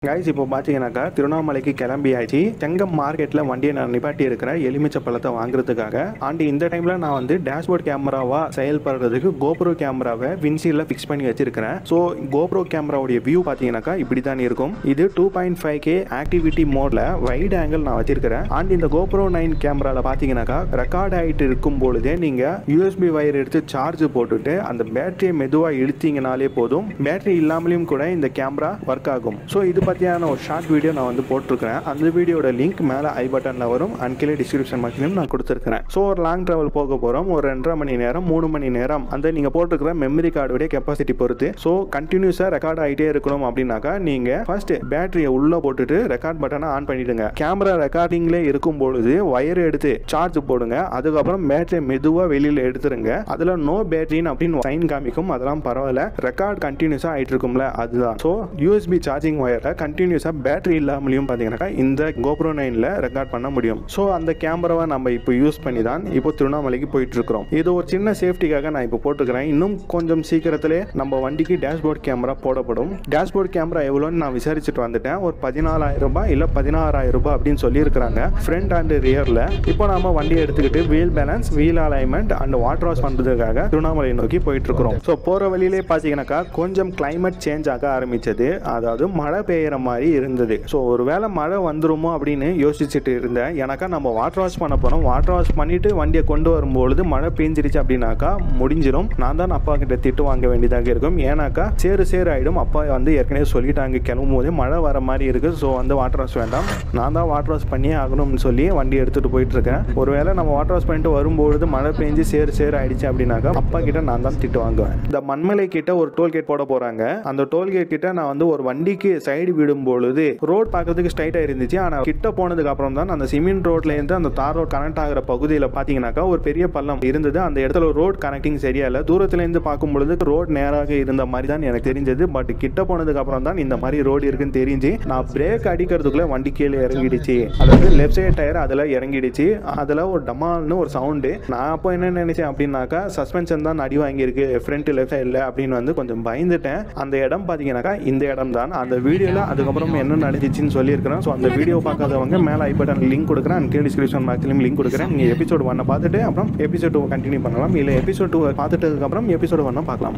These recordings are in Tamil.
கைஸ் இப்போ பார்த்தீங்கன்னாக்கா திருவண்ணாமலைக்கு கிளம்பியாச்சு செங்கம் மார்க்கெட்டில் வண்டியை நான் நிப்பாட்டி இருக்கிறேன் எலுமிச்சை பழத்தை வாங்குறதுக்காக அண்ட் இந்த டைமில் நான் வந்து டேஷ்போர்ட் கேமராவா செயல்படுறதுக்கு கோப்ரோ கேமராவை வின்சீல்ல ஃபிக்ஸ் பண்ணி வச்சிருக்கிறேன் ஸோ கோப்ரோ கேமராவுடைய வியூ பார்த்தீங்கன்னாக்கா இப்படி தான் இருக்கும் இது two point five K activity மோடில் வைட் ஆங்கிள் நான் வச்சிருக்கிறேன் அண்ட் இந்த கோப்ரோ நைன் கேமராவில் பார்த்தீங்கன்னாக்கா ரெக்கார்ட் ஆகிட்டு இருக்கும் பொழுதே நீங்கள் யூஎஸ்பி வயர் எடுத்து சார்ஜ் போட்டுட்டு அந்த பேட்டரியை மெதுவாக இழுத்தீங்கனாலே போதும் பேட்டரி இல்லாமலையும் கூட இந்த கேமரா ஒர்க் ஆகும் ஸோ இது பற்றியான ஒரு ஷார்ட் வீடியோ நான் வந்து போட்டிருக்கிறேன் அந்த வீடியோட லிங்க் மேலே ஐ பட்டனில் வரும் அண்ட் கீழே டிஸ்கிரிப்ஷன் பாக்ஸ்லையும் நான் கொடுத்துருக்கிறேன் ஸோ ஒரு லாங் ட்ராவல் போக போகிறோம் ஒரு ரெண்டரை மணி நேரம் மூணு மணி நேரம் அந்த நீங்கள் போட்டிருக்கிற மெமரி கார்டுடைய கெப்பாசிட்டி பொறுத்து ஸோ கண்டினியூஸாக ரெக்கார்ட் ஆகிட்டே இருக்கணும் அப்படின்னாக்கா நீங்கள் ஃபர்ஸ்ட் பேட்டரியை உள்ளே போட்டுட்டு ரெக்கார்ட் பட்டனை ஆன் பண்ணிடுங்க கேமரா ரெக்கார்டிங்லே இருக்கும் பொழுது வயர் எடுத்து சார்ஜ் போடுங்க அதுக்கப்புறம் பேட்டரியை மெதுவாக வெளியில் எடுத்துருங்க அதில் நோ பேட்டரின்னு அப்படின்னு சைன் காமிக்கும் அதெல்லாம் பரவாயில்ல ரெக்கார்ட் கண்டினியூஸாக ஆகிட்டு இருக்கும்ல அதுதான் ஸோ யூஎஸ்பி சார்ஜிங் வயரை கண்டினியூஸாக பேட்டரி இல்லாமலையும் பார்த்தீங்கன்னாக்கா இந்த கோப்ரோ நைனில் ரெக்கார்ட் பண்ண முடியும் ஸோ அந்த கேமராவை நம்ம இப்போ யூஸ் பண்ணி தான் இப்போ திருவண்ணாமலைக்கு போயிட்டு இருக்கிறோம் இது ஒரு சின்ன சேஃப்டிக்காக நான் இப்போ போட்டுக்கிறேன் இன்னும் கொஞ்சம் சீக்கிரத்திலே நம்ம வண்டிக்கு டேஷ்போர்ட் கேமரா போடப்படும் டேஷ்போர்ட் கேமரா எவ்வளோன்னு நான் விசாரிச்சுட்டு வந்துட்டேன் ஒரு பதினாலாயிரம் ரூபாய் இல்லை பதினாறாயிரம் ரூபாய் அப்படின்னு சொல்லியிருக்கிறாங்க ஃப்ரண்ட் அண்ட் ரியரில் இப்போ நாம வண்டியை எடுத்துக்கிட்டு wheel balance wheel alignment and water wash பண்ணுறதுக்காக திருவண்ணாமலை நோக்கி போயிட்டு இருக்கிறோம் ஸோ போகிற வழியிலே பார்த்தீங்கன்னாக்கா கொஞ்சம் கிளைமேட் சேஞ்ச் ஆக ஆரம்பிச்சது அதாவது மழை பெய்யுற மாதிரி இருந்தது ஸோ ஒருவேளை மழை வந்துருமோ அப்படின்னு யோசிச்சுட்டு இருந்தேன் எனக்கா நம்ம வாட்டர் வாஷ் பண்ண போகிறோம் வாட்டர் வாஷ் பண்ணிட்டு வண்டியை கொண்டு வரும்பொழுது மழை பெஞ்சிருச்சு அப்படின்னாக்கா முடிஞ்சிடும் நான் தான் அப்பா கிட்ட திட்டு வாங்க வேண்டியதாக இருக்கும் ஏன்னாக்கா சேரு சேரு ஆகிடும் அப்பா வந்து ஏற்கனவே சொல்லிட்டாங்க கிளம்பும் போது மழை வர மாதிரி இருக்குது ஸோ வந்து வாட்டர் வாஷ் வேண்டாம் நான் தான் வாட்டர் வாஷ் பண்ணியே ஆகணும்னு சொல்லி வண்டி எடுத்துகிட்டு போயிட்டு இருக்கேன் ஒருவேளை நம்ம வாட்டர் வாஷ் பண்ணிட்டு வரும்பொழுது மழை பெஞ்சு சேரு சேரு ஆயிடுச்சு அப்படின்னாக்கா அப்பா கிட்ட நான் தான் திட்டு வாங்குவேன் இந்த மண்மலை கிட்ட ஒரு டோல்கேட் போட போகிறாங்க அந்த டோல்கேட் கிட்ட நான் வந்து ஒரு வண்டிக்கு சைடு விடும் பொழுது ரோட் பார்க்கறதுக்கு ஸ்ட்ரைட்டாக இருந்துச்சு ஆனால் கிட்ட போனதுக்கு அப்புறம் தான் அந்த சிமெண்ட் ரோட்ல இருந்து அந்த தார் ரோட் கனெக்ட் ஆகிற பகுதியில் பார்த்தீங்கன்னாக்கா ஒரு பெரிய பள்ளம் இருந்தது அந்த இடத்துல ரோட் கனெக்டிங் சரியா இல்லை தூரத்துல இருந்து பார்க்கும் பொழுது ரோட் நேராக இருந்த மாதிரி தான் எனக்கு தெரிஞ்சது பட் கிட்ட போனதுக்கு அப்புறம் தான் இந்த மாதிரி ரோடு இருக்குன்னு தெரிஞ்சு நான் பிரேக் அடிக்கிறதுக்குள்ள வண்டி கீழே இறங்கிடுச்சு அதாவது லெஃப்ட் சைடு டயர் அதில் இறங்கிடுச்சு அதில் ஒரு டமால்னு ஒரு சவுண்டு நான் அப்போ என்ன நினைச்சேன் அப்படின்னாக்கா சஸ்பென்ஷன் தான் அடி வாங்கியிருக்கு ஃப்ரண்ட் லெஃப்ட் சைடில் அப்படின்னு வந்து கொஞ்சம் பயந்துட்டேன் அந்த இடம் பார்த்தீங்கன்னாக்கா இந்த இடம் தான் அந்த வீடியோவில் அதுக்கப்புறம் என்ன நடந்துச்சுன்னு சொல்லியிருக்கிறேன் ஸோ அந்த வீடியோ பார்க்காதவங்க மேலே ஐ பட்டன் லிங்க் கொடுக்குறேன் அண்ட் கீழே டிஸ்கிரிப்ஷன் பாக்ஸ்லையும் லிங்க் கொடுக்குறேன் நீங்கள் எபிசோட் ஒன்னை பார்த்துட்டு அப்புறம் எபிசோட் டூ கண்டினியூ பண்ணலாம் இல்லை எபிசோட் டூ பார்த்துட்டதுக்கு அப்புறம் எபிசோட் ஒன்னை பார்க்கலாம்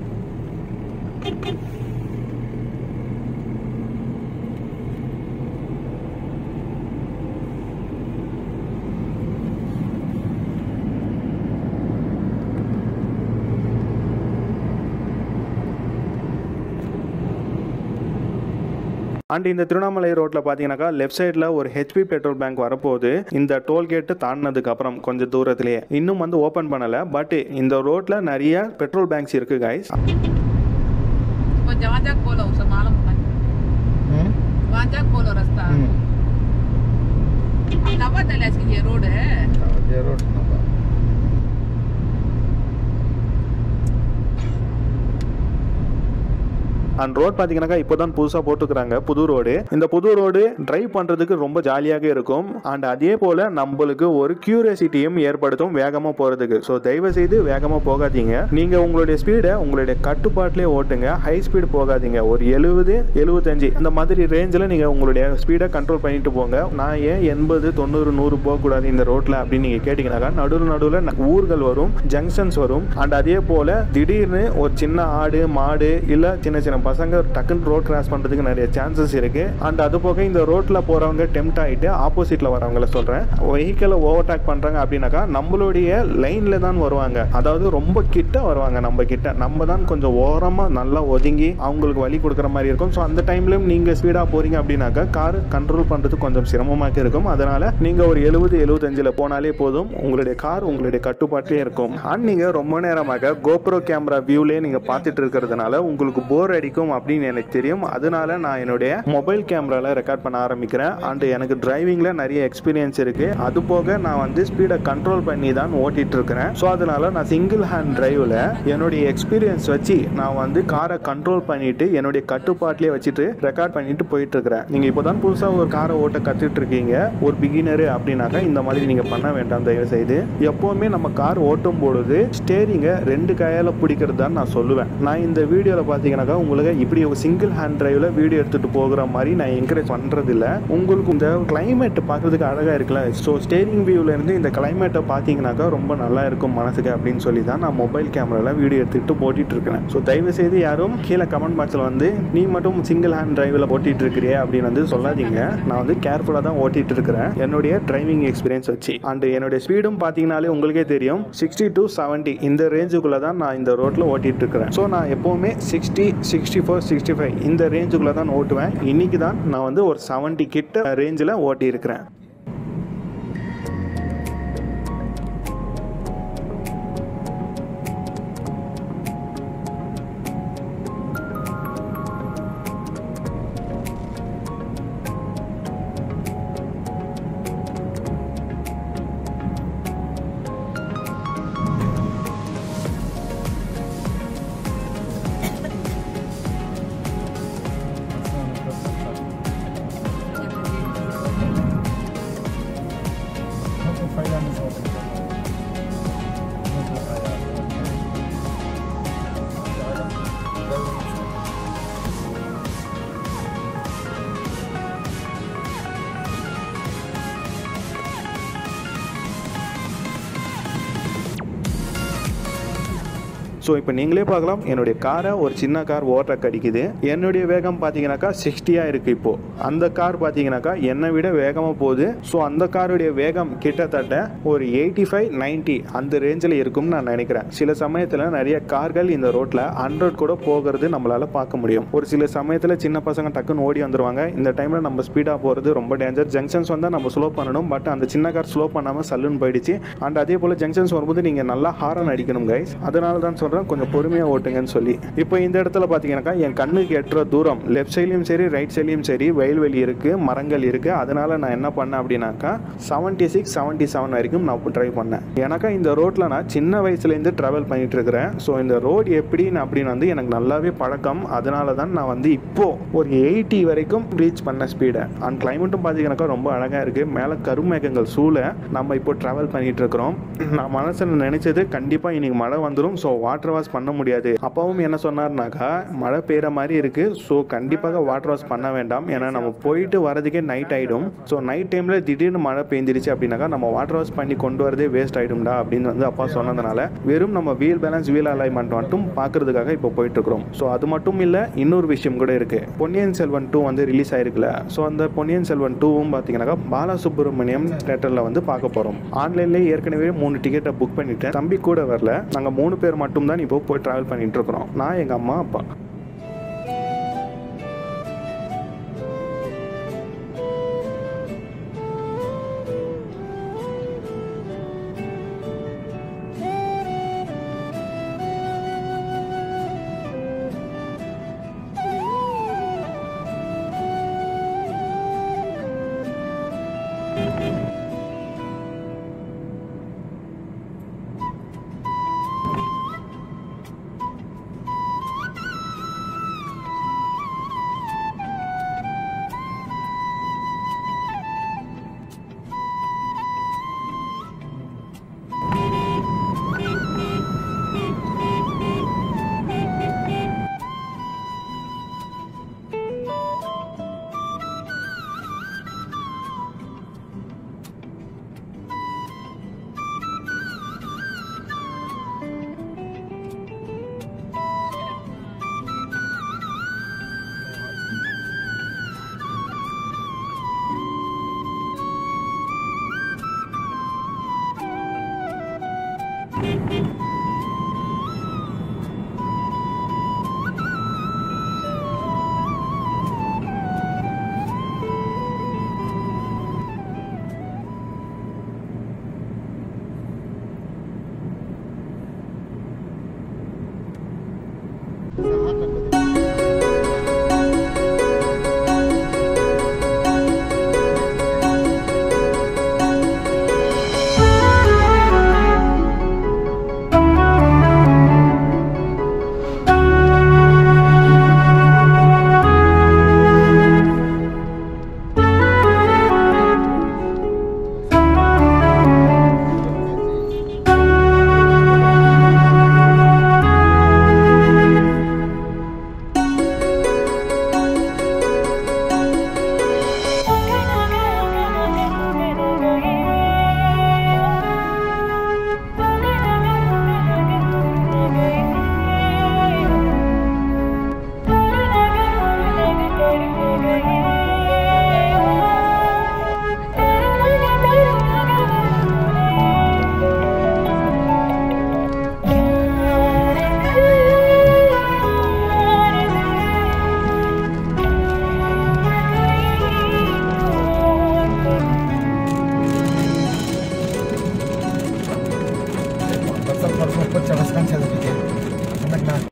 அண்ட் இந்த திருவண்ணாமலை ரோட்டில் பார்த்தீங்கன்னாக்கா லெஃப்ட் சைடில் ஒரு ஹெச்பி பெட்ரோல் பேங்க் வரப்போகுது இந்த டோல்கேட்டு தாண்டினதுக்கு அப்புறம் கொஞ்சம் தூரத்திலேயே இன்னும் வந்து ஓப்பன் பண்ணலை பட் இந்த ரோட்டில் நிறைய பெட்ரோல் பேங்க்ஸ் இருக்குது guys पण जेव्हा बोलव मला वाजा बोलव रस्ता नवा झाल्यास की हे रोड आहे அண்ட் ரோட் பார்த்தீங்கன்னாக்கா இப்போ தான் புதுசாக போட்டுக்கிறாங்க புது ரோடு இந்த புது ரோடு டிரைவ் பண்ணுறதுக்கு ரொம்ப ஜாலியாக இருக்கும் அண்ட் அதே போல் நம்மளுக்கு ஒரு கியூரியாசிட்டியும் ஏற்படுத்தும் வேகமாக போகிறதுக்கு ஸோ தயவு செய்து வேகமாக போகாதீங்க நீங்கள் உங்களுடைய ஸ்பீடை உங்களுடைய கட்டுப்பாட்டிலே ஓட்டுங்க ஹை ஸ்பீடு போகாதீங்க ஒரு எழுபது எழுபத்தஞ்சு இந்த மாதிரி ரேஞ்சில் நீங்கள் உங்களுடைய ஸ்பீடை கண்ட்ரோல் பண்ணிட்டு போங்க நான் ஏன் எண்பது தொண்ணூறு நூறு போகக்கூடாது இந்த ரோட்டில் அப்படின்னு நீங்கள் கேட்டிங்கனாக்கா நடுவில் நடுவில் ஊர்கள் வரும் ஜங்ஷன்ஸ் வரும் அண்ட் அதே போல் திடீர்னு ஒரு சின்ன ஆடு மாடு இல்லை சின்ன சின்ன பசங்க டக்குன்னு ரோட் கிராஸ் பண்ணுறதுக்கு நிறைய சான்சஸ் இருக்கு அண்ட் அது போக இந்த ரோட்டில் போகிறவங்க டெம்ட் ஆகிட்டு ஆப்போசிட்டில் வரவங்கள சொல்கிறேன் வெஹிக்கிளை ஓவர்டேக் பண்ணுறாங்க அப்படின்னாக்கா நம்மளுடைய லைனில் தான் வருவாங்க அதாவது ரொம்ப கிட்ட வருவாங்க நம்ம கிட்ட நம்ம தான் கொஞ்சம் ஓரமாக நல்லா ஒதுங்கி அவங்களுக்கு வழி கொடுக்குற மாதிரி இருக்கும் ஸோ அந்த டைம்லையும் நீங்கள் ஸ்பீடாக போகிறீங்க அப்படின்னாக்கா கார் கண்ட்ரோல் பண்ணுறது கொஞ்சம் சிரமமாக இருக்கும் அதனால் நீங்கள் ஒரு எழுபது எழுபத்தஞ்சில் போனாலே போதும் உங்களுடைய கார் உங்களுடைய கட்டுப்பாட்டிலே இருக்கும் அண்ட் நீங்கள் ரொம்ப நேரமாக கோப்ரோ கேமரா வியூலே நீங்கள் பார்த்துட்டு இருக்கிறதுனால உங்களுக்கு போர் அடிக்கும் அப்படின்னு எனக்கு தெரியும் அதனால நான் என்னுடைய மொபைல் கேமரால ரெக்கார்ட் பண்ண ஆரம்பிக்கிறேன் அண்ட் எனக்கு டிரைவிங்ல நிறைய எக்ஸ்பீரியன்ஸ் இருக்கு அது போக நான் வந்து ஸ்பீடை கண்ட்ரோல் பண்ணி தான் ஓட்டிட்டு இருக்கிறேன் ஸோ அதனால நான் சிங்கிள் ஹேண்ட் டிரைவ்ல என்னுடைய எக்ஸ்பீரியன்ஸ் வச்சு நான் வந்து காரை கண்ட்ரோல் பண்ணிட்டு என்னுடைய கட்டுப்பாட்டிலே வச்சுட்டு ரெக்கார்ட் பண்ணிட்டு போயிட்டு இருக்கிறேன் நீங்க இப்போதான் புதுசா ஒரு காரை ஓட்ட கத்துட்டு இருக்கீங்க ஒரு பிகினரு அப்படின்னாக்கா இந்த மாதிரி நீங்க பண்ண வேண்டாம் தயவு செய்து எப்பவுமே நம்ம கார் ஓட்டும் பொழுது ஸ்டேரிங்கை ரெண்டு கையால பிடிக்கிறது தான் நான் சொல்லுவேன் நான் இந்த வீடியோவில் பார்த்தீங்கன்னாக்கா உங்களுக்கு உங்களுக்கு இப்படி ஒரு சிங்கிள் ஹேண்ட் டிரைவில் வீடியோ எடுத்துகிட்டு போகிற மாதிரி நான் என்கரேஜ் பண்ணுறதில்ல உங்களுக்கு இந்த கிளைமேட் பார்க்குறதுக்கு அழகாக இருக்குல்ல ஸோ ஸ்டேரிங் வியூவிலேருந்து இந்த கிளைமேட்டை பார்த்தீங்கன்னாக்கா ரொம்ப நல்லா இருக்கும் மனசுக்கு அப்படின்னு சொல்லி தான் நான் மொபைல் கேமராவில் வீடியோ எடுத்துக்கிட்டு போட்டிட்டு இருக்கிறேன் ஸோ தயவு செய்து யாரும் கீழே கமெண்ட் பாக்ஸில் வந்து நீ மட்டும் சிங்கிள் ஹேண்ட் டிரைவில் ஓட்டிட்டு இருக்கிறியே அப்படின்னு வந்து சொல்லாதீங்க நான் வந்து கேர்ஃபுல்லாக தான் ஓட்டிட்டு இருக்கிறேன் என்னுடைய டிரைவிங் எக்ஸ்பீரியன்ஸ் வச்சு அண்ட் என்னுடைய ஸ்பீடும் பார்த்தீங்கனாலே உங்களுக்கே தெரியும் சிக்ஸ்டி டு செவன்ட்டி இந்த ரேஞ்சுக்குள்ளே தான் நான் இந்த ரோட்டில் ஓட்டிட்டு இருக்கிறேன் ஸோ நான் எப்போவுமே sixty sixty four sixty five இந்த ரேஞ்சுக்குள்ளே தான் ஓட்டுவேன் இன்னைக்கு தான் நான் வந்து ஒரு செவன்ட்டி கிட்ட ரேஞ்சில் ஓட்டி இருக்கிறேன் ஸோ இப்போ நீங்களே பார்க்கலாம் என்னுடைய காரை ஒரு சின்ன கார் ஓவர்டேக் அடிக்குது என்னுடைய வேகம் பார்த்தீங்கன்னாக்கா சிக்ஸ்டியாக இருக்குது இப்போது அந்த கார் பார்த்தீங்கன்னாக்கா என்னை விட வேகமாக போகுது ஸோ அந்த காருடைய வேகம் கிட்டத்தட்ட ஒரு எயிட்டி ஃபைவ் நைன்ட்டி அந்த ரேஞ்சில் இருக்கும்னு நான் நினைக்கிறேன் சில சமயத்தில் நிறைய கார்கள் இந்த ரோட்டில் ஹண்ட்ரட் கூட போகிறது நம்மளால் பார்க்க முடியும் ஒரு சில சமயத்தில் சின்ன பசங்க டக்குன்னு ஓடி வந்துருவாங்க இந்த டைமில் நம்ம ஸ்பீடாக போகிறது ரொம்ப டேஞ்சர் ஜங்ஷன்ஸ் வந்தால் நம்ம ஸ்லோ பண்ணணும் பட் அந்த சின்ன கார் ஸ்லோ பண்ணாமல் சல்லுன்னு போயிடுச்சு அண்ட் அதே போல் ஜங்ஷன்ஸ் வரும்போது நீங்கள் நல்லா ஹாரன் அடிக்கணும் கைஸ் அதனால தான் சொல்கிறேன் கொஞ்சம் பொறுமையாக ஓட்டுங்கன்னு சொல்லி இப்போ இந்த இடத்துல பார்த்தீங்கன்னாக்கா என் கண்ணுக்கு எட்டுற தூரம் லெஃப்ட் சைட்லையும் சரி ரைட் சைட்லையும் சரி வயல்வெளி இருக்குது மரங்கள் இருக்குது அதனால நான் என்ன பண்ணேன் அப்படின்னாக்கா செவன்ட்டி சிக்ஸ் செவன்ட்டி செவன் வரைக்கும் நான் ட்ரை பண்ணேன் எனக்கா இந்த ரோட்டில் நான் சின்ன வயசுலேருந்து ட்ராவல் பண்ணிட்டு இருக்கிறேன் ஸோ இந்த ரோடு எப்படின்னு அப்படின்னு வந்து எனக்கு நல்லாவே பழக்கம் அதனால தான் நான் வந்து இப்போ ஒரு எயிட்டி வரைக்கும் ரீச் பண்ண ஸ்பீடை அண்ட் கிளைமேட்டும் பார்த்தீங்கன்னாக்கா ரொம்ப அழகாக இருக்குது மேலே கருமேகங்கள் சூழ நம்ம இப்போ ட்ராவல் பண்ணிட்டு இருக்கிறோம் நான் மனசில் நினைச்சது கண்டிப்பாக இன்னைக்கு மழை வந்துடும் ஸோ வாட்டர் வாஷ் பண்ண முடியாது அப்பாவும் என்ன சொன்னார்னாக்கா மழை பெய்கிற மாதிரி இருக்குது ஸோ கண்டிப்பாக வாட்டர் வாஷ் பண்ண வேண்டாம் ஏன்னா நம்ம போயிட்டு வரதுக்கே நைட் ஆகிடும் ஸோ நைட் டைமில் திடீர்னு மழை பெஞ்சிருச்சு அப்படின்னாக்கா நம்ம வாட்டர் வாஷ் பண்ணி கொண்டு வரதே வேஸ்ட் ஆகிடும்டா அப்படின்னு வந்து அப்பா சொன்னதுனால வெறும் நம்ம வீல் பேலன்ஸ் வீல் அலைன்மெண்ட் மட்டும் பார்க்கறதுக்காக இப்போ போயிட்டு இருக்கிறோம் ஸோ அது மட்டும் இல்லை இன்னொரு விஷயம் கூட இருக்கு பொன்னியின் செல்வன் டூ வந்து ரிலீஸ் ஆயிருக்குல்ல ஸோ அந்த பொன்னியின் செல்வன் டூவும் பார்த்தீங்கன்னாக்கா பாலசுப்ரமணியம் தேட்டரில் வந்து பார்க்க போகிறோம் ஆன்லைன்லேயே ஏற்கனவே மூணு டிக்கெட்டை புக் பண்ணிட்டேன் தம்பி கூட வரல நாங்கள் மூணு பேர் மட்டும் தான் இப்போ போய் ட்ராவல் பண்ணிட்டு இருக்கிறோம் நான் எங்கள் அம்மா அப்பா